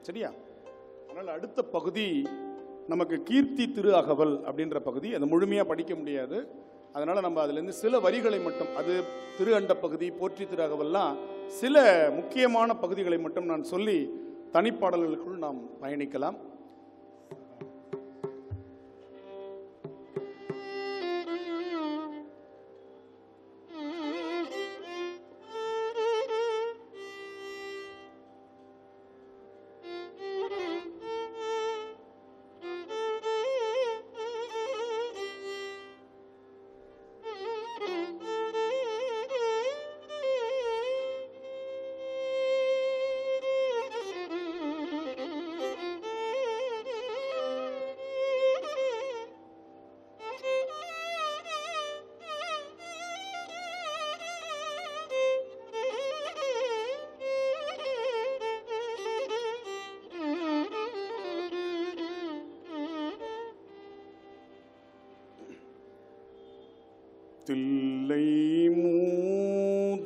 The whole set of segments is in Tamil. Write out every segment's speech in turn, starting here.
சரியா அதனால் அடுத்த பகுதி நமக்கு கீர்த்தி திரு அகவல் அப்படின்ற பகுதி அதை முழுமையாக படிக்க முடியாது அதனால் நம்ம அதுலேருந்து சில வரிகளை மட்டும் அது திரு அண்ட பகுதி போற்றி திரு அகவல்லாம் சில முக்கியமான பகுதிகளை மட்டும் நான் சொல்லி தனிப்பாடல்களுக்குள் நாம் பயணிக்கலாம் தில்லை மூதூர்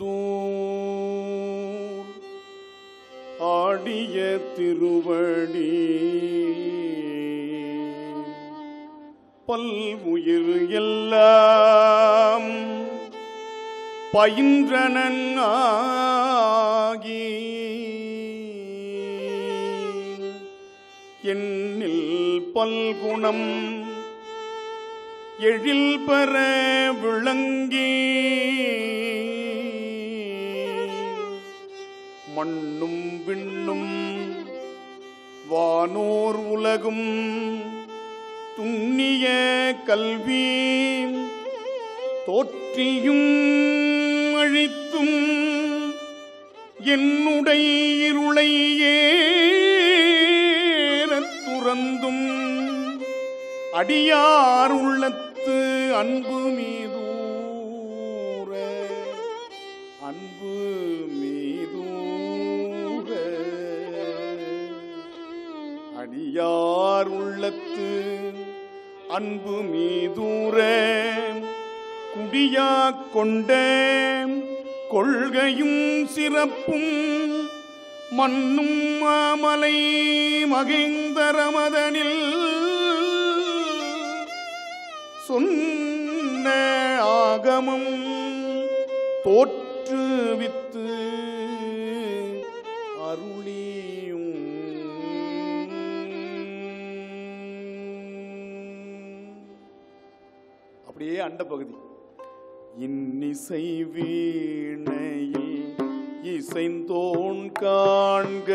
ஆடிய திருவடி பல்வுயிர் எல்லாம் பயின்றனன் ஆகி எண்ணில் பல்குணம் எழில் பெற விளங்கி மண்ணும் விண்ணும் வானோர் உலகும் துண்ணிய கல்வி தோற்றியும் அழித்தும் என்னுடைய இருளை ஏறத் துறந்தும் அடியார் உள்ளத்து அன்பு மீதூர அன்பு மீதூர அடியார் உள்ளத்து அன்பு மீதூர குடியா கொண்ட கொள்கையும் சிறப்பும் மண்ணும் மாமலை மகிந்தரமதனில் சொன்ன ஆகமம் தோற்றுவித்து அருளியும் அப்படியே அண்ட பகுதி இன்னிசை வீணையில் இசைந்தோன் காண்க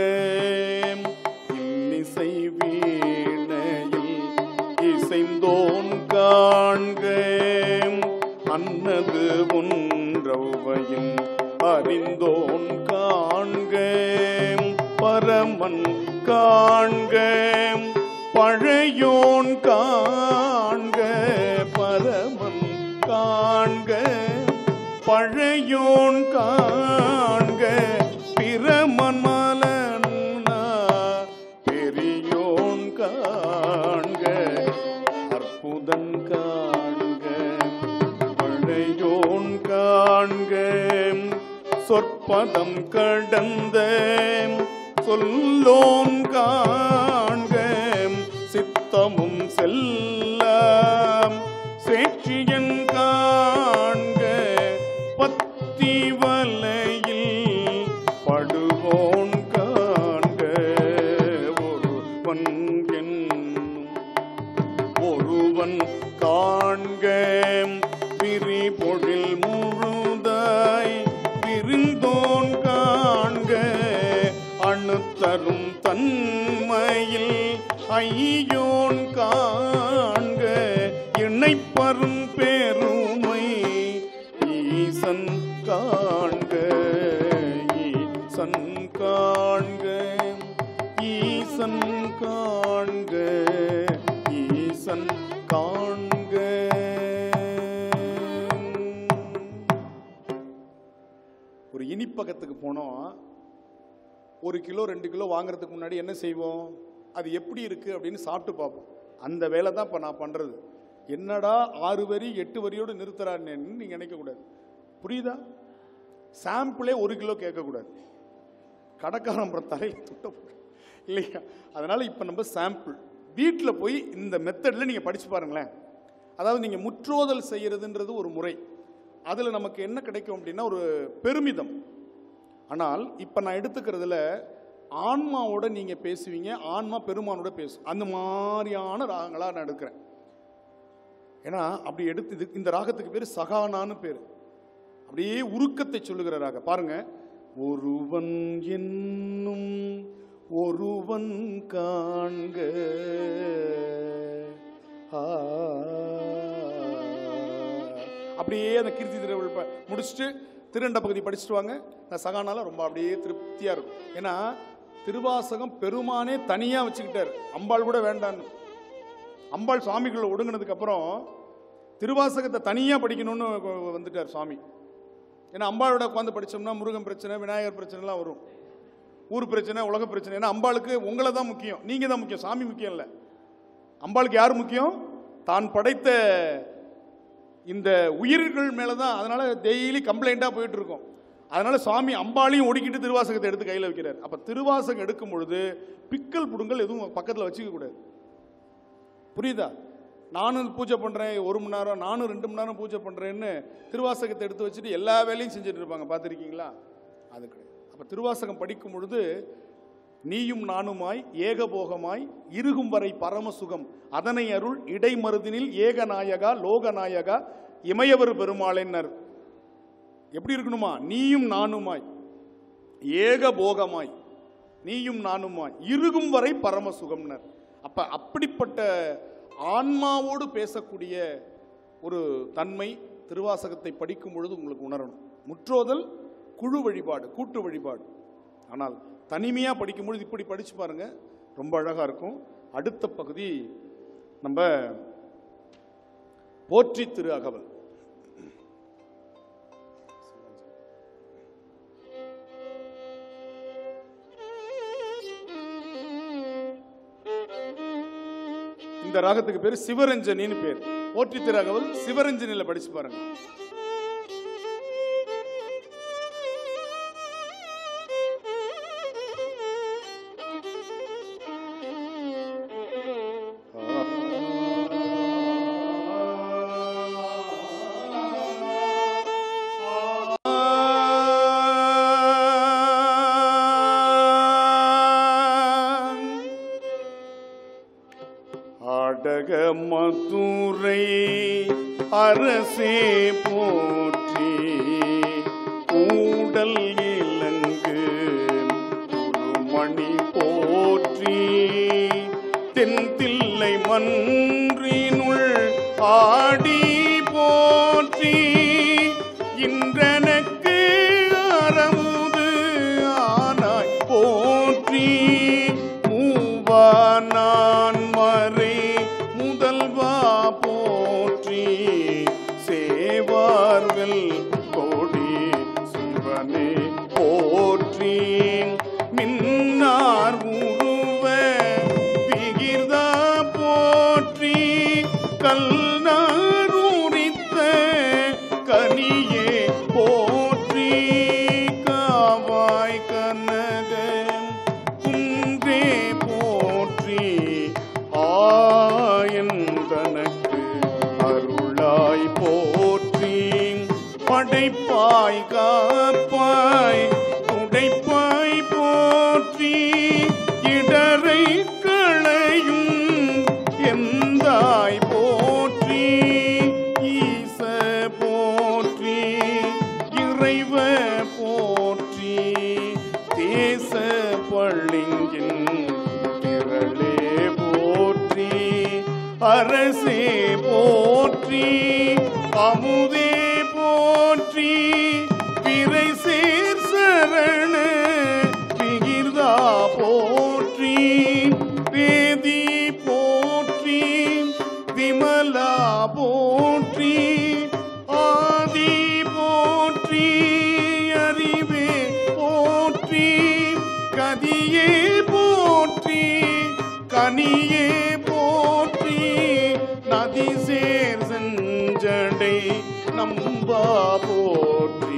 இன்னிசை வீணையில் இசைந்தோன் காண்க அன்னது ஒன்றவையும் அறிந்தோன் காண்க பரமன் காண்க பழையோன் காண்க பரமன் காண்க பழையோன் காண்க பிரமன் மலனா பெரியோன் காண்க அற்புதன் காண்க பழையோன் காண்க சொற்பதம் கடந்த சொல்லோன் காண்க சித்தமும் செல்லாம் சேட்சியன் காண்க பத்தி வலையில் படுவோன் காண்க ஒருவன் என்னும் ஒருவன் காண்க பிரி பொழில் முழுதாய் விருந்தோன் காண்க அணுத்தரும் தன்மையில் ஐயோன் காண்க இணைப்பரும் பெருமை ஈசன் காண்க ஈசன் காண்க ஈசன் காண்க ஈசன் காண்க ஒரு இனிப்பகத்துக்கு போனோம் ஒரு கிலோ ரெண்டு கிலோ வாங்குறதுக்கு முன்னாடி என்ன செய்வோம் அது எப்படி இருக்கு அப்படின்னு சாப்பிட்டு பார்ப்போம் அந்த வேலை தான் இப்போ நான் பண்றது என்னடா ஆறு வரி எட்டு வரியோடு நிறுத்துறான்னு நீங்க நினைக்கக்கூடாது புரியுதா சாம்பிளே ஒரு கிலோ கேட்கக்கூடாது கடைக்காரன் அப்புறம் தலையில் துட்ட போடு இல்லையா அதனால இப்போ நம்ம சாம்பிள் வீட்டில் போய் இந்த மெத்தடில் நீங்கள் படிச்சு பாருங்களேன் அதாவது நீங்கள் முற்றோதல் செய்யறதுன்றது ஒரு முறை அதில் நமக்கு என்ன கிடைக்கும் அப்படின்னா ஒரு பெருமிதம் ஆனால் இப்போ நான் எடுத்துக்கிறதுல ஆன்மாவோட நீங்கள் பேசுவீங்க ஆன்மா பெருமானோட பேசும் அந்த மாதிரியான ராகங்களாக நான் எடுக்கிறேன் ஏன்னா அப்படி எடுத்து இது இந்த ராகத்துக்கு பேர் சகானான்னு பேர் அப்படியே உருக்கத்தை சொல்லுகிற ராகம் பாருங்க ஒருவன் என்னும் ஒருவன் காண்க ஆ. அப்படியே அந்த கீர்த்தி திருவள் ப- முடிச்சுட்டு திருண்ட பகுதி படிச்சுட்டு வாங்க நான் சகானால ரொம்ப அப்படியே திருப்தியா இருக்கும் ஏன்னா திருவாசகம் பெருமானே தனியா வச்சுக்கிட்டார் அம்பாள் கூட வேண்டான்னு அம்பாள் சுவாமிக்குள்ள ஒடுங்கினதுக்கு அப்புறம் திருவாசகத்தை தனியா படிக்கணும்னு கொ- வந்துட்டார் சுவாமி ஏன்னா அம்பாளோட உட்காந்து படிச்சோம்னா முருகன் பிரச்சனை விநாயகர் பிரச்சனைலாம் வரும் ஊர் பிரச்சனை உலக பிரச்சனை ஏன்னா அம்பாளுக்கு உங்களை தான் முக்கியம் நீங்க தான் முக்கியம் சாமி முக்கியம் இல்லை அம்பாளுக்கு யார் முக்கியம் தான் படைத்த இந்த உயிர்கள் மேல தான் அதனால டெய்லி கம்ப்ளைண்டா போயிட்டு இருக்கும் அதனால சுவாமி அம்பாளையும் ஒடுக்கிட்டு திருவாசகத்தை எடுத்து கையில் வைக்கிறார் அப்ப திருவாசகம் எடுக்கும் பொழுது பிக்கல் புடுங்கல் எதுவும் பக்கத்தில் வச்சுக்க கூடாது புரியுதா நானும் பூஜை பண்ணுறேன் ஒரு மணி நேரம் நானும் ரெண்டு மணி நேரம் பூஜை பண்ணுறேன்னு திருவாசகத்தை எடுத்து வச்சுட்டு எல்லா வேலையும் செஞ்சுட்டு இருப்பாங்க பார்த்துருக்கீங்களா அது கிடையாது அப்போ திருவாசகம் படிக்கும் பொழுது நீயும் நானுமாய் ஏகபோகமாய் இருகும் வரை பரமசுகம் அதனை அருள் இடைமருதினில் ஏகநாயகா லோகநாயகா இமயவர் பெருமாளென்னர் எப்படி இருக்கணுமா நீயும் நானுமாய் ஏகபோகமாய் நீயும் நானுமாய் இருகும் வரை பரமசுகம்னர் அப்ப அப்படிப்பட்ட ஆன்மாவோடு பேசக்கூடிய ஒரு தன்மை திருவாசகத்தை படிக்கும் பொழுது உங்களுக்கு உணரணும் முற்றோதல் குழு வழிபாடு கூட்டு வழிபாடு ஆனால் தனிமையாக படிக்கும் பொழுது இப்படி படிச்சு பாருங்க ரொம்ப அழகா இருக்கும் அடுத்த பகுதி நம்ம போற்றி திரு அகவல் இந்த ராகத்துக்கு பேர் சிவரஞ்சனின்னு பேர் போற்றி திரு அகவல் சிவரஞ்சனில படிச்சு பாருங்க அடக மதுரை அரசே போற்றி கூடல் இலங்கு குருமணி போற்றி தென்தில்லை மன்றினுள் ஆடி போற்றி இன்றனக்கு அறமுது ஆனாய் போற்றி மூவா நான் மறை முதல்வா போற்றி சேவார்வெல் கோடி சிவனே போற்றி மின்னார் உருவ விகிர்தா போற்றி கல்நாரூரித்த கனியே போற்றி காவாய் கனகன் குன்றே போற்றி ஆயன் தனக்கு அருளாய் போற்றி படைப்பாய் காப்பாய் உடைப்பாய் போற்றி இடரை களையும் எந்தாய் போற்றி ஈச போற்றி இறைவ போற்றி தேச பள்ளிங்கின் திரளே போற்றி அரசே போற்றி அமுதே போற்றி பிறை சேர் சரண விகிர்தா போற்றி வேதி போற்றி விமலா போற்றி ஆதி போற்றி அறிவே போற்றி கதியே போற்றி கனியே போற்றி நதி சேர் செஞ்சடை நம்பா போற்றி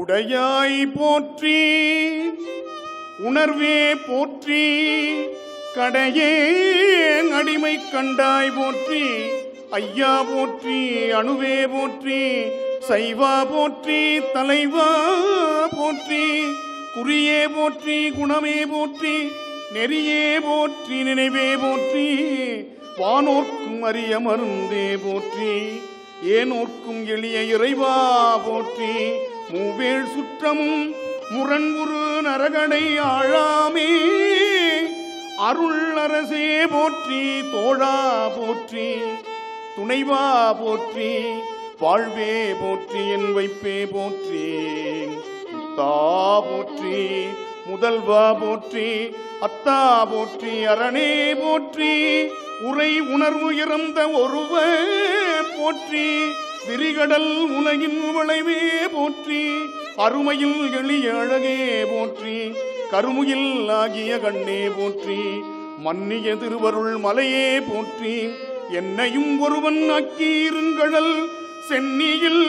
உடையாய் போற்றி உணர்வே போற்றி கடையே அடிமை கண்டாய் போற்றி ஐயா போற்றி அணுவே போற்றி சைவா போற்றி தலைவா போற்றி குறியே போற்றி குணமே போற்றி நெறியே போற்றி நினைவே போற்றி வானோர்க்கும் அரிய மருந்தே போற்றி ஏனோர்க்கும் எளிய இறைவா போற்றி மூவேள் சுற்றமும் முரண்குரு நரகடை ஆழாமே அருள் அரசே போற்றி தோழா போற்றி துணைவா போற்றி வாழ்வே போற்றி என் வைப்பே போற்றி முத்தா போற்றி முதல்வா போற்றி அத்தா போற்றி அரணே போற்றி உரை உணர்வு இறந்த ஒருவ போற்றி விரிகடல் உலகின் விளைவே போற்றி அருமையில் எளிய அழகே போற்றி கருமுகில் ஆகிய கண்ணே போற்றி மன்னிய திருவருள் மலையே போற்றி என்னையும் ஒருவன் ஆக்கியிருங்கழல் சென்னியில்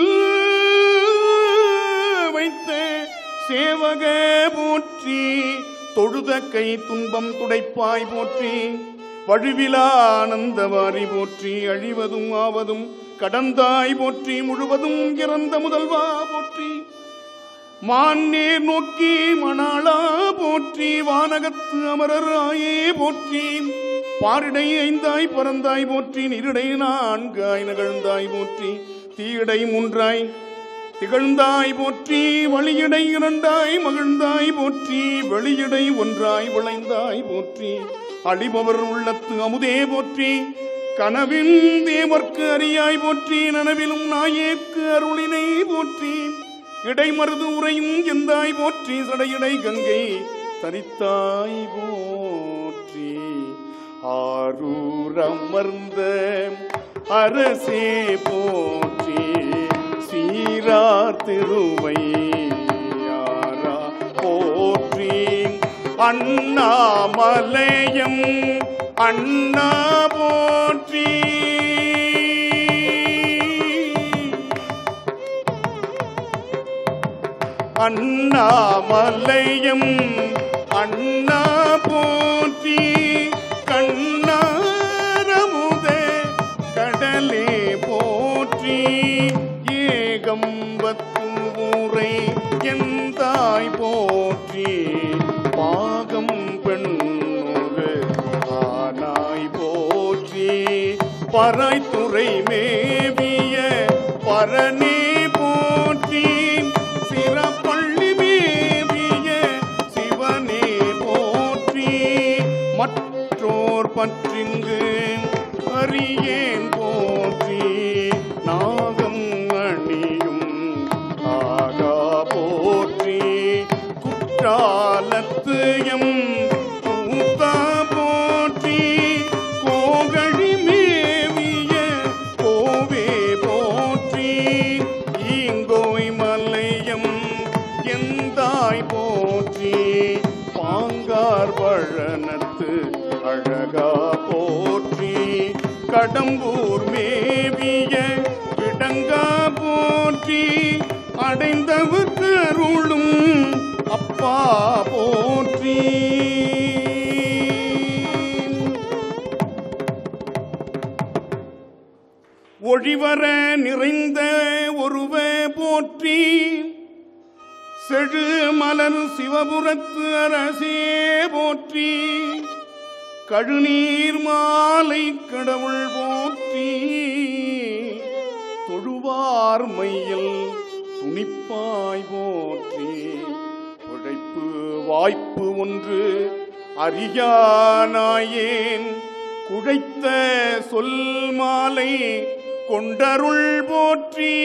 வைத்த சேவக போற்றி தொழுத கை துன்பம் துடைப்பாய் போற்றி வழுவிலா ஆனந்தவாரி போற்றி அழிவதும் ஆவதும் கடந்தாய் போற்றி முழுவதும் இறந்த முதல்வா போற்றி மான்னேர் நோக்கி மணாளா போற்றி வானகத்து அமரர் ஆயே போற்றி பாரிடை ஐந்தாய் பறந்தாய் போற்றி நிருடை நான்காய் நகழ்ந்தாய் போற்றி தீயடை மூன்றாய் திகழ்ந்தாய் போற்றி வழியடை இரண்டாய் மகிழ்ந்தாய் போற்றி வெளியடை ஒன்றாய் விளைந்தாய் போற்றி அழிபவர் உள்ளத்து அமுதே போற்றி கனவின் தேவர்க்கு அறியாய் போற்றி நனவிலும் நாயேற்கு அருளினை போற்றி இடைமருது உரையும் எந்தாய் போற்றி சடையடை கங்கை தரித்தாய் போற்றி ஆரூரமர்ந்த அரசே போற்றி சீரார் திருவை யாரா போற்றி அண்ணாமலையம் அண்ணா போற்றி அண்ணாமலையம் அண்ணா போற்றி கண்ணாரமுத கடலே போற்றி ஏகம்பத்து ஊரை எந்தாய் போற்றி பாகம் பெண்ணொரு ஆனாய் போற்றி பராய்த்துறை மேவிய பரணே போற்றி சிறப்பள்ளி மேவிய சிவனே போற்றி மற்றோர் பற்றிங்கு அறியேன் போற்றி நாகம் அணியும் ஆகா போற்றி குற்றாலத்து எம் கூத்தா போற்றி கோகழி மேவிய கோவே போற்றி ஈங்கோய் மலையம் எந்தாய் போற்றி பாங்கார் பழனத்து அழகா போற்றி கடம்பூர் மேவிய விடங்கா போற்றி அடைந்தவர்க்கு அருளும் அப்பா போற்றி ஒழிவர நிறைந்த ஒருவ போற்றி செழு மலர் சிவபுரத்து அரசே போற்றி கழுநீர் மாலை கடவுள் போற்றி தொழுவார் மையில் துணிப்பாய் போற்றி உழைப்பு வாய்ப்பு ஒன்று அறியானாயேன் குழைத்த சொல் மாலை கொண்டருள் போற்றி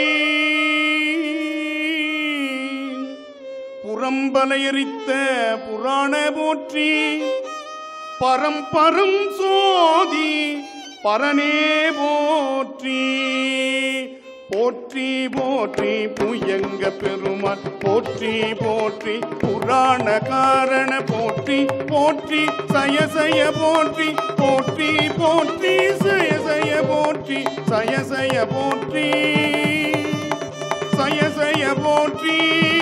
புறம்பலையரித்த புராண போற்றி பரம்பரம் சோதி பரனே போற்றி போற்றி போற்றி புயங்க பெருமான் போற்றி போற்றி புராண காரண போற்றி போற்றி சயசய போற்றி போற்றி போற்றி சயசய போற்றி சயசய போற்றி சயசய போற்றி